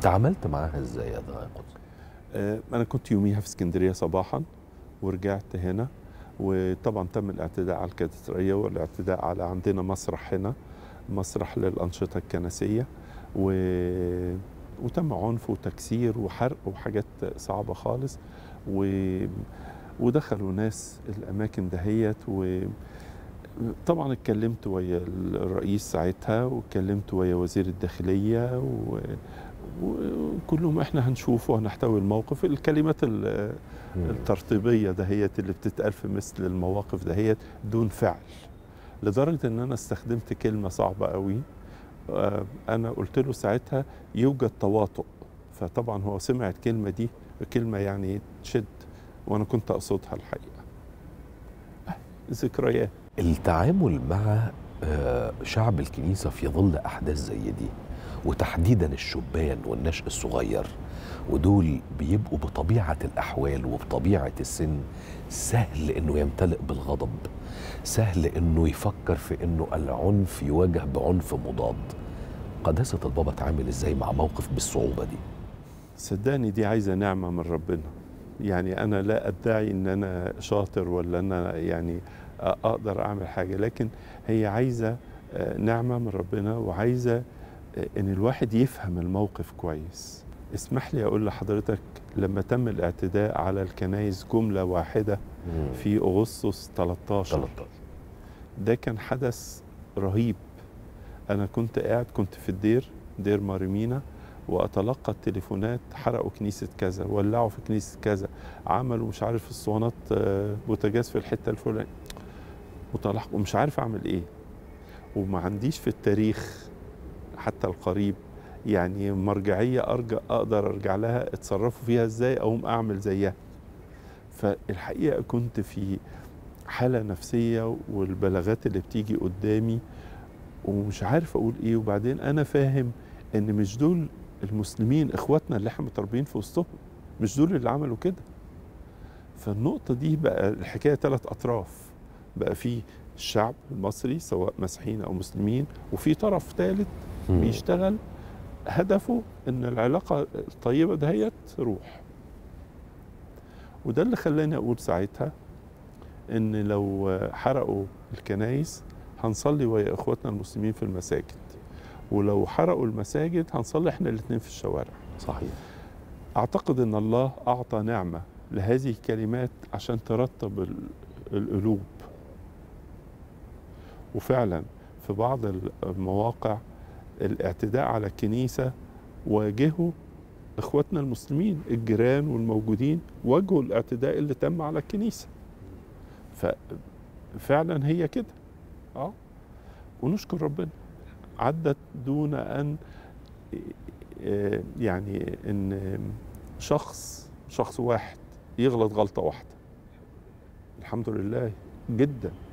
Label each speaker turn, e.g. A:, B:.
A: تعاملت معاها ازاي يا ضياء قدس؟
B: آه، انا كنت يوميها في اسكندريه صباحا ورجعت هنا وطبعا تم الاعتداء على الكاتدرائيه والاعتداء على عندنا مسرح هنا مسرح للانشطه الكنسيه و... وتم عنف وتكسير وحرق وحاجات صعبه خالص و... ودخلوا ناس الاماكن دهيت و طبعا اتكلمت ويا الرئيس ساعتها واتكلمت ويا وزير الداخليه و... وكلهم احنا هنشوف وهنحتوي الموقف الكلمات ال- الترطيبيه دهيت اللي بتتقال في مثل المواقف دهيت دون فعل لدرجه ان انا استخدمت كلمه صعبه قوي آه، انا قلت له ساعتها يوجد تواطؤ فطبعا هو سمع الكلمه دي كلمه يعني تشد وانا كنت اقصدها الحقيقه آه، ذكريات
A: التعامل مع آه، شعب الكنيسة في ظل أحداث زي دي وتحديدا الشبان والنشء الصغير ودول بيبقوا بطبيعة الأحوال وبطبيعة السن سهل إنه يمتلئ بالغضب سهل إنه يفكر في إنه العنف يواجه بعنف مضاد قداسة البابا تعامل إزاي مع موقف بالصعوبة دي
B: صدقني دي عايزه نعمه من ربنا يعني انا لا ادعي ان انا شاطر ولا ان انا يعني اقدر اعمل حاجه لكن هي عايزه آه، نعمه من ربنا وعايزه آه، ان الواحد يفهم الموقف كويس اسمح لي اقول لحضرتك لما تم الاعتداء على الكنائس جمله واحده في اغسطس 13
A: 13
B: ده كان حدث رهيب انا كنت قاعد كنت في الدير دير ماريمينا واتلقى التليفونات حرقوا كنيسه كذا ولعوا في كنيسه كذا عملوا مش عارف اسطوانات آه، بوتاجاز في الحته الفلانيه وطلع ومش عارف اعمل ايه وما عنديش في التاريخ حتى القريب يعني مرجعيه ارجع اقدر ارجع لها اتصرفوا فيها ازاي اقوم اعمل زيها فالحقيقه كنت في حاله نفسيه والبلاغات اللي بتيجي قدامي ومش عارف اقول ايه وبعدين انا فاهم ان مش دول المسلمين اخواتنا اللي احنا متربيين في وسطهم مش دول اللي عملوا كده فالنقطة دي بقى الحكاية ثلاث أطراف بقى في الشعب المصري سواء مسيحيين أو مسلمين وفي طرف ثالث بيشتغل هدفه ان العلاقة الطيبة دهيت تروح وده اللي خلاني اقول ساعتها ان لو حرقوا الكنايس هنصلي ويا اخواتنا المسلمين في المساجد ولو حرقوا المساجد هنصلي احنا الاثنين في الشوارع
A: صحيح
B: اعتقد ان الله اعطى نعمة لهذه الكلمات عشان ترتب ال- القلوب وفعلا في بعض المواقع الاعتداء على الكنيسة واجهوا اخواتنا المسلمين الجيران والموجودين واجهوا الاعتداء اللي تم على الكنيسة ففعلا هي كده اه ونشكر ربنا عدت دون ان آه، يعني ان شخص شخص واحد يغلط غلطة واحدة الحمد لله جدا